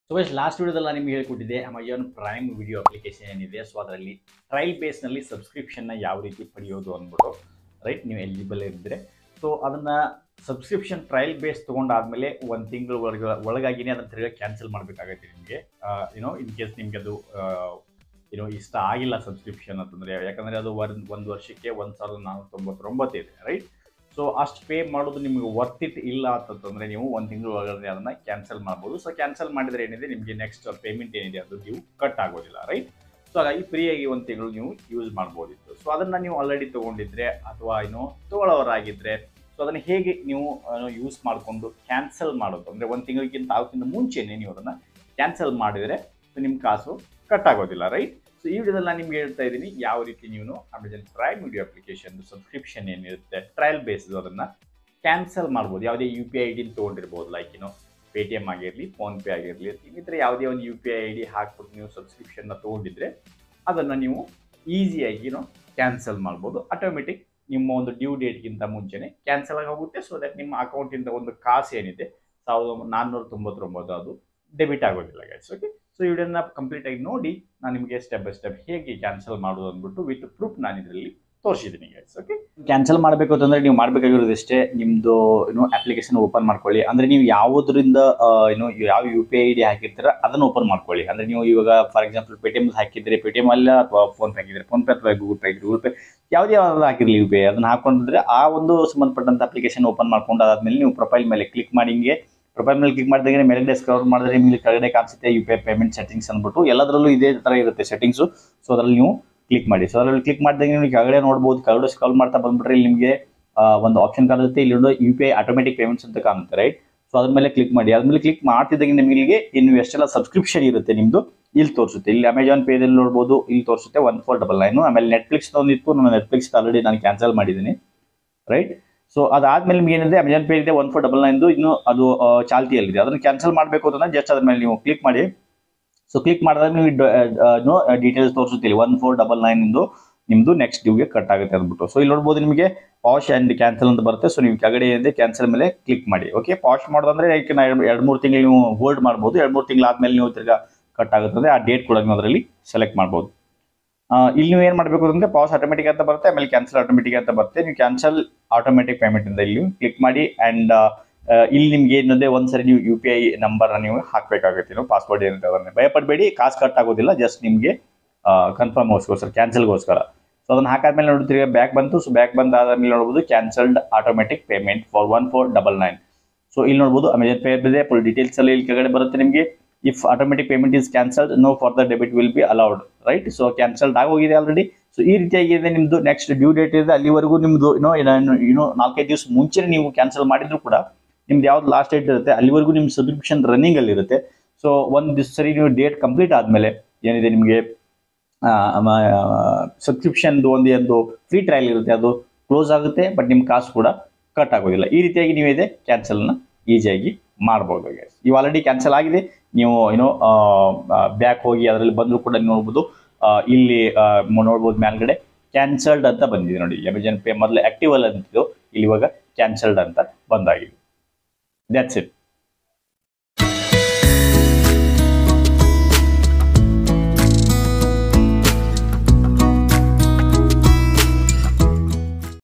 So guys last ವಿಡಿಯೋದಲ್ಲಿ ನಾನು ನಿಮ್ಗೆ ಹೇಳ್ಕೊಟ್ಟಿದ್ದೆ ಅಮೆಜಾನ್ ಪ್ರೈಮ್ ವಿಡಿಯೋ ಅಪ್ಲಿಕೇಶನ್ ಏನಿದೆ ಸೊ ಅದರಲ್ಲಿ ಟ್ರಯಲ್ ಬೇಸ್ನಲ್ಲಿ ಸಬ್ಸ್ಕ್ರಿಪ್ಷನ್ನ ಯಾವ ರೀತಿ ಪಡೆಯೋದು ಅಂದ್ಬಿಟ್ಟು ರೈಟ್ ನೀವು ಎಲಿಜಿಬಲ್ ಇದ್ದರೆ ಸೊ ಅದನ್ನು ಸಬ್ಸ್ಕ್ರಿಪ್ಷನ್ ಟ್ರಯಲ್ ಬೇಸ್ ತೊಗೊಂಡಾದ್ಮೇಲೆ ಒಂದು ತಿಂಗಳು ಒಳಗೆ ಒಳಗಾಗಿನೇ ಅದನ್ನು ತಿರ್ಗಾ ಕ್ಯಾನ್ಸಲ್ ಮಾಡಬೇಕಾಗತ್ತೆ ನಿಮಗೆ ಏನೋ ಇನ್ ಕೇಸ್ ನಿಮಗೆ ಅದು ಏನೋ ಇಷ್ಟ ಆಗಿಲ್ಲ ಸಬ್ಸ್ಕ್ರಿಪ್ಷನ್ ಅಂತಂದರೆ ಯಾಕಂದರೆ ಅದು ಒಂದು ಒಂದು ವರ್ಷಕ್ಕೆ ಒಂದು ಸಾವಿರದ ನಾನ್ನೂರ ತೊಂಬತ್ತೊಂಬತ್ತು ಇದೆ ರೈಟ್ ಸೊ ಅಷ್ಟು ಪೇ ಮಾಡೋದು ನಿಮಗೆ ವರ್ತ್ ಇಟ್ ಇಲ್ಲ ಅಂತಂದರೆ ನೀವು ಒಂದು ತಿಂಗಳು ಒಳಗಡೆ ಅದನ್ನು ಕ್ಯಾನ್ಸಲ್ ಮಾಡ್ಬೋದು ಸೊ ಕ್ಯಾನ್ಸಲ್ ಮಾಡಿದರೆ ಏನಿದೆ ನಿಮಗೆ ನೆಕ್ಸ್ಟ್ ಪೇಮೆಂಟ್ ಏನಿದೆ ಅದು ನೀವು ಕಟ್ ಆಗೋದಿಲ್ಲ ರೈಟ್ ಸೊ ಹಾಗಾಗಿ ಫ್ರೀಯಾಗಿ ಒಂದು ತಿಂಗಳು ನೀವು ಯೂಸ್ ಮಾಡ್ಬೋದಿತ್ತು ಸೊ ಅದನ್ನು ನೀವು ಆಲ್ರೆಡಿ ತೊಗೊಂಡಿದ್ರೆ ಅಥವಾ ಏನು ತೊಗೊಳ್ಳೋರಾಗಿದ್ದರೆ ಸೊ ಅದನ್ನು ಹೇಗೆ ನೀವು ಯೂಸ್ ಮಾಡಿಕೊಂಡು ಕ್ಯಾನ್ಸಲ್ ಮಾಡೋದು ಅಂದರೆ ಒಂದು ತಿಂಗಳಿಗಿಂತ ಅದಕ್ಕಿಂತ ಮುಂಚೆನೇ ನೀವು ಅದನ್ನು ಕ್ಯಾನ್ಸಲ್ ಮಾಡಿದರೆ ಸೊ ನಿಮ್ಮ ಕಾಸು ಕಟ್ ಆಗೋದಿಲ್ಲ ರೈಟ್ ಸೊ ಈ ವಿಡಿಯೋದಲ್ಲಿ ನಾನು ನಿಮ್ಗೆ ಹೇಳ್ತಾ ಇದ್ದೀನಿ ಯಾವ ರೀತಿ ನೀವು Amazon Prime Video application subscription ಏನಿರುತ್ತೆ ಟ್ರಯಲ್ ಬೇಸ್ಡ್ ಅದನ್ನು ಕ್ಯಾನ್ಸಲ್ ಮಾಡ್ಬೋದು ಯಾವುದೇ ಯು ಪಿ ಐ ಡಿನ ತೊಗೊಂಡಿರ್ಬೋದು ಲೈಕ್ ಏನು ಪೇ ಟಿ ಎಮ್ ಆಗಿರಲಿ ಫೋನ್ಪೇ ಆಗಿರಲಿ ಇನ್ನಿತರ ಯಾವುದೇ ಒಂದು U P I I D ಹಾಕ್ಬಿಟ್ಟು ನೀವು ಸಬ್ಸ್ಕ್ರಿಪ್ಷನ್ನ ತೊಗೊಂಡಿದ್ರೆ ಅದನ್ನು ನೀವು ಈಸಿಯಾಗಿ ಏನೋ ಕ್ಯಾನ್ಸಲ್ ಮಾಡ್ಬೋದು ಆಟೋಮೆಟಿಕ್ ನಿಮ್ಮ ಒಂದು ಡ್ಯೂ ಡೇಟ್ಗಿಂತ ಮುಂಚೆನೇ ಕ್ಯಾನ್ಸಲ್ ಆಗಿ ಹೋಗುತ್ತೆ ಸೊ ದಟ್ ನಿಮ್ಮ ಅಕೌಂಟಿಂದ ಒಂದು ಕಾಸು ಏನಿದೆ ಸಾವಿರದ ನಾನ್ನೂರ ತೊಂಬತ್ತೊಂಬತ್ತು ಅದು ಡೆಬಿಟ್ ಆಗೋದಿಲ್ಲ ಗೈಸ್ ಓಕೆ ಸೊ ಈ ವಿಡಿಯೋನ ಕಂಪ್ಲೀಟ್ ಆಗಿ ನೋಡಿ ನಾನು ನಿಮಗೆ ಸ್ಟೆಪ್ ಬೈ ಸ್ಟೆಪ್ ಹೇಗೆ ಕ್ಯಾನ್ಸಲ್ ಮಾಡೋದು ಅಂದ್ಬಿಟ್ಟು ವಿತ್ ಪ್ರೂಫ್ ನಾನು ಇದರಲ್ಲಿ ತೋರಿಸಿದ್ದೀನಿ ಗೈಸ್ ಓಕೆ ಕ್ಯಾನ್ಸಲ್ ಮಾಡಬೇಕು ಅಂತಂದ್ರೆ ನೀವು ಮಾಡಬೇಕಾಗಿರೋದು ಇಷ್ಟೇ ನಿಮ್ಮದು ಏನು ಅಪ್ಲಿಕೇಶನ್ ಓಪನ್ ಮಾಡ್ಕೊಳ್ಳಿ ಅಂದರೆ ನೀವು ಯಾವುದರಿಂದ ಏನು ಯಾವ ಯು ಪಿ ಐ ಡಿ ಹಾಕಿರ್ತೀರ ಅದನ್ನು ಓಪನ್ ಮಾಡ್ಕೊಳ್ಳಿ ಅಂದರೆ ನೀವು ಇವಾಗ for example Paytm ಹಾಕಿದ್ರೆ ಪೇ ಟಿ ಎಮ್ ಅಲ್ಲ ಅಥವಾ ಫೋನ್ ಪೇ ಹಾಕಿದ್ರೆ ಫೋನ್ ಪೇ ಅಥವಾ ಗೂಗಲ್ ಪೇ ಗೂಗಲ್ ಪೇ ಯಾವುದೇ ಯಾವ್ದು ಹಾಕಿರಲಿ ಯು ಪಿ ಐ ಅದನ್ನು ಹಾಕೊಂಡಿದ್ರೆ ಆ ಒಂದು ಸಂಬಂಧಪಟ್ಟಂತ ಅಪ್ಲಿಕೇಶನ್ ಓಪನ್ ಮಾಡ್ಕೊಂಡು ಅದಾದ್ಮೇಲೆ ನೀವು ಪ್ರೊಫೈಲ್ ಮೇಲೆ ಕ್ಲಿಕ್ ಮಾಡಿ ಹಿಂಗೆ ಪ್ರೊಫೈಲ್ ಮೇಲೆ ಕ್ಲಿಕ್ ಮಾಡಿದಾಗ ಮೇಲೆ ಸ್ಕ್ರೋಲ್ ಮಾಡಿದ್ರೆ ನಿಮಗೆ ಕೆಳಗಡೆ ಕಾಣಿಸುತ್ತೆ U P I payment settings ಅಂದ್ಬಿಟ್ಟು ಎಲ್ಲದರಲ್ಲೂ ಇದೇ ಥರ ಇರುತ್ತೆ ಸೆಟ್ಟಿಂಗ್ಸು ಸೊ ಅದರಲ್ಲಿ ನೀವು ಕ್ಲಿಕ್ ಮಾಡಿ ಸೊ ಅದರಲ್ಲಿ ಕ್ಲಿಕ್ ಮಾಡಿದಾಗ ನೀವು ಕೆಳಗಡೆ ನೋಡ್ಬೋದು ಕೆಳಗಡೆ ಸ್ಕ್ರಾಲ್ ಮಾಡ್ತಾ ಬಂದ್ಬಿಟ್ರೆ ಇಲ್ಲಿ ನಿಮಗೆ ಒಂದು ಆಪ್ಷನ್ ಕಾಣುತ್ತೆ ಇಲ್ಲಿ ಒಂದು U P I automatic payments ಅಂತ ಕಾಣುತ್ತೆ ರೈಟ್ ಸೊ ಅದ್ರ ಮೇಲೆ ಕ್ಲಿಕ್ ಮಾಡಿ ಅದ್ಮೇಲೆ ಕ್ಲಿಕ್ ಮಾಡ್ತಿದ್ದಂಗೆ ನಿಮಗೆ ಇಲ್ಲಿಗೆ ಇನ್ನು ಎಷ್ಟೆಲ್ಲ ಸಬ್ಸ್ಕ್ರಿಪ್ಷನ್ ಇರುತ್ತೆ ನಿಮ್ಮದು ಇಲ್ಲಿ ತೋರಿಸುತ್ತೆ ಇಲ್ಲಿ ಅಮೆಜಾನ್ ಪೇದಲ್ಲಿ ನೋಡ್ಬೋದು ಇಲ್ಲಿ ತೋರಿಸುತ್ತೆ ಒನ್ ಫೋರ್ ಡಬಲ್ ನೈನು ಆಮೇಲೆ ನೆಟ್ಫ್ಲಿಕ್ಸ್ ಒಂದಿತ್ತು ನಾನು ನೆಟ್ಫ್ಲಿಕ್ಸ್ ಆಲ್ರೆಡಿ ನಾನು ಕ್ಯಾನ್ಸಲ್ ಮಾಡಿದ್ದೀನಿ ರೈಟ್ ಸೊ ಅದಾದ್ಮೇಲೆ ನಿಮ್ಗೆ ಏನಿದೆ ಅಮೆಜಾನ್ ಪೇ ಇದೆ ಒನ್ ಫೋರ್ ಡಬಲ್ ನೈನ್ದು ಇನ್ನು ಅದು ಆ, ಚಾಲ್ತಿಯಲ್ಲಿದೆ ಅದನ್ನು ಕ್ಯಾನ್ಸಲ್ ಮಾಡಬೇಕು ಅಂತಂದ್ರೆ ಜಸ್ಟ್ ಅದ್ರ ಮೇಲೆ ನೀವು ಕ್ಲಿಕ್ ಮಾಡಿ ಸೊ ಕ್ಲಿಕ್ ಮಾಡಿದಾಗ ನೀವು ಡೀಟೇಲ್ಸ್ ತೋರಿಸುತ್ತಿಲ್ಲ ಒನ್ ಫೋರ್ ಡಬಲ್ ನೈನ್ ಇಂದು ನಿಮ್ದು ನೆಕ್ಸ್ಟ್ ಡ್ಯೂಗೆ ಕಟ್ ಆಗುತ್ತೆ ಅಂದ್ಬಿಟ್ಟು ಸೊ ಇಲ್ಲಿ ನೋಡ್ಬೋದು ನಿಮಗೆ ಪಾಶ್ ಆ್ಯಂಡ್ ಕ್ಯಾನ್ಸಲ್ ಅಂತ ಬರುತ್ತೆ ಸೊ ನೀವು ಕೆಳಗಡೆ ಏನಿದೆ ಕ್ಯಾನ್ಸಲ್ ಮೇಲೆ ಕ್ಲಿಕ್ ಮಾಡಿ ಓಕೆ ಪಾಶ್ ಮಾಡೋದಂದ್ರೆ ಲೈಕ್ ಎರಡು ಮೂರು ತಿಂಗಳು ನೀವು ಹೋಲ್ಡ್ ಮಾಡ್ಬೋದು ಎರಡು ಮೂರು ತಿಂಗಳು ಆದ್ಮೇಲೆ ನೀವು ತಿರ್ಗಾ ಕಟ್ ಆಗುತ್ತದೆ ಆ ಡೇಟ್ ಕೂಡ ನೀವು ಅದರಲ್ಲಿ ಸೆಲೆಕ್ಟ್ ಮಾಡ್ಬೋದು ಆ, ಇಲ್ಲಿ ನೀವು ಏನು ಮಾಡಬೇಕು ಅಂದ್ರೆ ಪಾಸ್ ಆಟೋಮೆಟಿಕ್ ಅಂತ ಬರುತ್ತೆ ಆಮೇಲೆ ಕ್ಯಾನ್ಸಲ್ ಆಟೋಮೆಟಿಕ್ ಅಂತ ಬರುತ್ತೆ ನೀವು ಕ್ಯಾನ್ಸಲ್ ಆಟೋಮೆಟಿಕ್ ಪೇಮೆಂಟ್ ಇಂದ ಇಲ್ಲಿ ಕ್ಲಿಕ್ ಮಾಡಿ ಆ್ಯಂಡ್ ಇಲ್ಲಿ ನಿಮ್ಗೆ ಏನಂದ್ರೆ ಒಂದ್ಸರಿ ನೀವು ಯು ಪಿ ಐ ನಂಬರ್ ನೀವು ಹಾಕಬೇಕಾಗುತ್ತೆ ನೀವು ಪಾಸ್ವರ್ಡ್ ಏನಿದೆ ಅದನ್ನ ಭಯಪಡಬೇಡಿ ಕಾಸು ಕಟ್ ಆಗೋದಿಲ್ಲ ಜಸ್ಟ್ ನಿಮಗೆ ಕನ್ಫರ್ಮ್ಗೋಸ್ಕರ ಕ್ಯಾನ್ಸಲ್ಗೋಸ್ಕರ ಸೊ ಅದನ್ನ ಹಾಕಾದ್ಮೇಲೆ ನೋಡ್ತೀರಿ ಬ್ಯಾಕ್ ಬಂತು ಸೊ ಬ್ಯಾಕ್ ಬಂದಾದ್ಮೇಲೆ ನೋಡ್ಬೋದು cancelled automatic payment for one four double nine so ಇಲ್ಲಿ ನೋಡ್ಬೋದು ಅಮೆಜಾನ್ ಪೇ ಇದೆ ಫುಲ್ ಡೀಟೇಲ್ಸ್ ಅಲ್ಲಿ ಇಲ್ಲಿ ಕೆಳಗಡೆ ಬರುತ್ತೆ ನಿಮಗೆ if automatic payment is cancelled no further debit will be allowed right so cancelled ಆಗೋಗಿದೆ ಆಲ್ರೆಡಿ ಸೊ ಈ ರೀತಿಯಾಗಿದೆ ನಿಮ್ದು ನೆಕ್ಸ್ಟ್ ಡ್ಯೂ ಡೇಟ್ ಇದೆ ಅಲ್ಲಿವರೆಗೂ ನಿಮ್ದು ಏನೋ ಏನೋ ನಾಲ್ಕೈದು ದಿವಸ ಮುಂಚೆ ನೀವು ಕ್ಯಾನ್ಸಲ್ ಮಾಡಿದ್ರು ಕೂಡ ನಿಮ್ದು ಯಾವ್ದು ಲಾಸ್ಟ್ ಡೇಟ್ ಇರುತ್ತೆ ಅಲ್ಲಿವರೆಗೂ ನಿಮ್ಮ ಸಬ್ಸ್ಕ್ರಿಪ್ಷನ್ ರನ್ನಿಂಗ್ ಅಲ್ಲಿ ಇರುತ್ತೆ ಸೊ ಒಂದು ದಿವಸ ಸರಿ ನೀವು ಡೇಟ್ ಕಂಪ್ಲೀಟ್ ಆದಮೇಲೆ ಏನಿದೆ ನಿಮಗೆ ಸಬ್ಸ್ಕ್ರಿಪ್ಷನ್ದು ಒಂದು ಒಂದು ಫ್ರೀ ಟ್ರಯಲ್ ಇರುತ್ತೆ ಅದು ಕ್ಲೋಸ್ ಆಗುತ್ತೆ ಬಟ್ ನಿಮ್ಮ ಕಾಸು ಕೂಡ ಕಟ್ ಆಗೋದಿಲ್ಲ ಈ ರೀತಿಯಾಗಿ ನೀವು ಇದೆ ಕ್ಯಾನ್ಸಲ್ನ ಈಸಿಯಾಗಿ ಮಾಡ್ಬೋದು guys. ಇವು ಆಲ್ರೆಡಿ ಕ್ಯಾನ್ಸಲ್ ಆಗಿದೆ ನೀವು ಏನೋ ಬ್ಯಾಕ್ ಹೋಗಿ ಅದರಲ್ಲಿ ಬಂದರೂ ಕೂಡ ನೀವು ನೋಡ್ಬೋದು ಆ, ಇಲ್ಲಿ ಆ, ನೋಡ್ಬೋದು ಮೇಲ್ಗಡೆ ಕ್ಯಾನ್ಸಲ್ಡ್ ಅಂತ ಬಂದಿದೆ ನೋಡಿ ಅಮೆಜಾನ್ ಪೇ ಮೊದಲು ಆಕ್ಟಿವ್ ಅಲ್ಲಿ ಅಂತಿದ್ದು ಇಲ್ಲಿ ಇವಾಗ ಕ್ಯಾನ್ಸಲ್ಡ್ ಅಂತ ಬಂದಾಗಿದೆ ದಟ್ಸ್ ಇಟ್